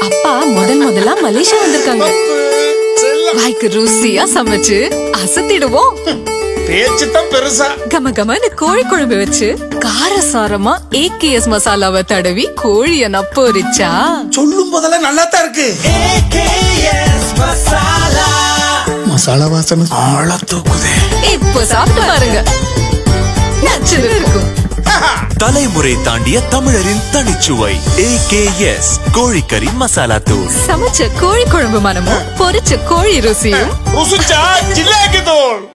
அப்பா முதல் முதலா மலேசியா வந்திருக்காங்க வாய்க்கு ருசியா சமைச்சு அசத்திடுவோம் பேச்சு தான் பெருசா கம கமன்னு கோழி குழம்பு வச்சு காரசாரமா ஏகேஎஸ் மசாலாவை தடவி கோழிய நப்பொரிச்சா சொல்லும் போதெல்லாம் நல்லா தான் இருக்கு மசாலா வாசனை ஆள தூக்குதே இப்போ சாப்பிட்டு பாருங்க நச்சுன்னு இருக்கும் தலைமுறை தாண்டிய தமிழரின் தனிச்சுவை ஏகேஎஸ் கோழிக்கறி மசாலா தூள் சமைச்ச கோழி குழம்பு மனமும் பொரிச்ச கோழி ருசியும் ருசிச்சா ஜில்லாக்கு தோல்